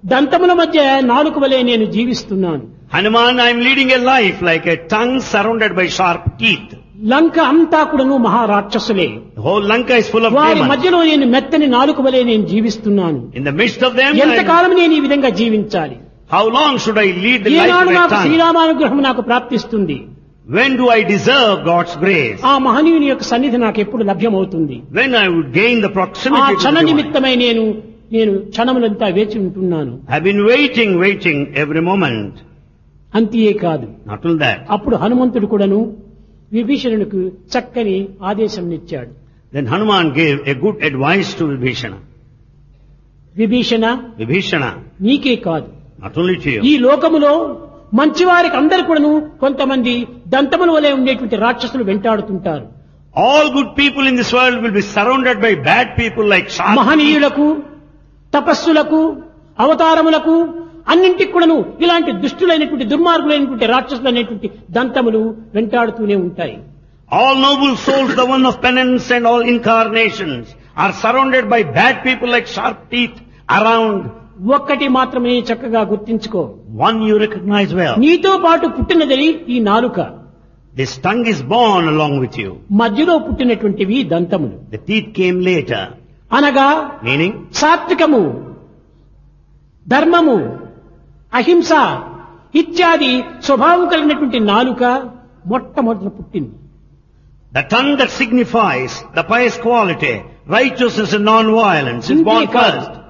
దంతముల మధ్య నాలుక వలె నేను జీవిస్తున్నాను Hanuman, I am leading a life like a tongue surrounded by sharp teeth. లంక అంతా కూడాను మహారాక్షసులే The whole Lanka is full of వారి demons. మధ్యలో నేను మెత్తని నాలుక వలె నేను జీవిస్తున్నాను In the midst of them, I- ఎంతకాలం నేను ఈ విధంగా జీవించాలి how long should I lead the life ఏనాడు of a నాకు tongue? శ్రీరామానుగ్రహం నాకు ప్రాప్తిస్తుంది When do I deserve God's grace? ఆ మహనీయుని యొక్క సన్నిధి నాకు ఎప్పుడు లభ్యమవుతుంది When I would gain the ఆ proximity to క్షణ the divine. నిమిత్తమై నేను నేను క్షణములంతా వేచి ఉంటున్నాను I've been waiting, waiting every moment. అంతే కాదు Not till that. అప్పుడు హనుమంతుడు కూడాను విభీషణునికి చక్కని ఆదేశం ఇచ్చాడు Then Hanuman gave a good advice to Vibhishana. Vibhishana Vibhishana, నీకే కాదు not only to ఈ you. లోకములో మంచివారికి అందరు కూడాను కొంతమంది దంతముల వలె ఉండేటువంటి రాక్షసులు వెంటాడుతుంటారు All good people in this world will be surrounded by bad people like sharp teeth. మహనీయులకు తపస్సులకు అవతారములకు అన్నింటికి కూడాను ఇలాంటి దుష్టులైనటువంటి దుర్మార్గులైనటువంటి రాక్షసులు అనేటువంటి దంతములు వెంటాడుతూనే ఉంటాయి All noble souls, the one of penance and all incarnations, are surrounded by bad people like sharp teeth around. ఒక్కటి మాత్రమే చక్కగా గుర్తించుకో One you recognize well. నీతో పాటు పుట్టినది ఈ నాలుక This tongue is born along with you. మధ్యలో పుట్టినటువంటివి దంతములు The teeth came later. అనగా Meaning, సాత్వికము ధర్మము అహింస ఇత్యాది స్వభావం కలిగినటువంటి నాలుక మొట్టమొదట పుట్టింది the tongue that signifies the pious quality, righteousness and non-violence is ఇంతే born కాదు. first.